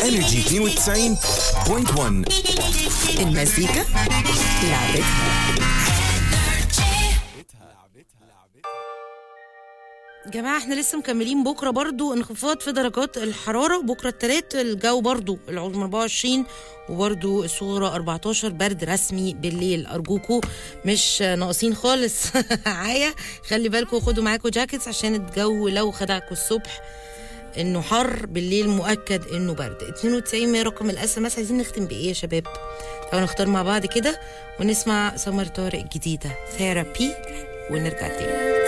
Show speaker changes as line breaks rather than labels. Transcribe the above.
انرجي 92.1
المزيكا لعبتها
جماعة احنا لسه مكملين بكرة برضو انخفاض في درجات الحرارة بكرة التلات الجو برضو العظمى 24 وبرضو الصغرى 14 برد رسمي بالليل أرجوكوا مش ناقصين خالص معايا خلي بالكوا خدوا معاكوا جاكيتس عشان الجو لو خدعكوا الصبح انه حر بالليل مؤكد انه برد 92 100 رقم الاس ام اس عايزين نختم بايه يا شباب تعالوا نختار مع بعض كده ونسمع سمر طارق جديده ثيرابي ونرجع تاني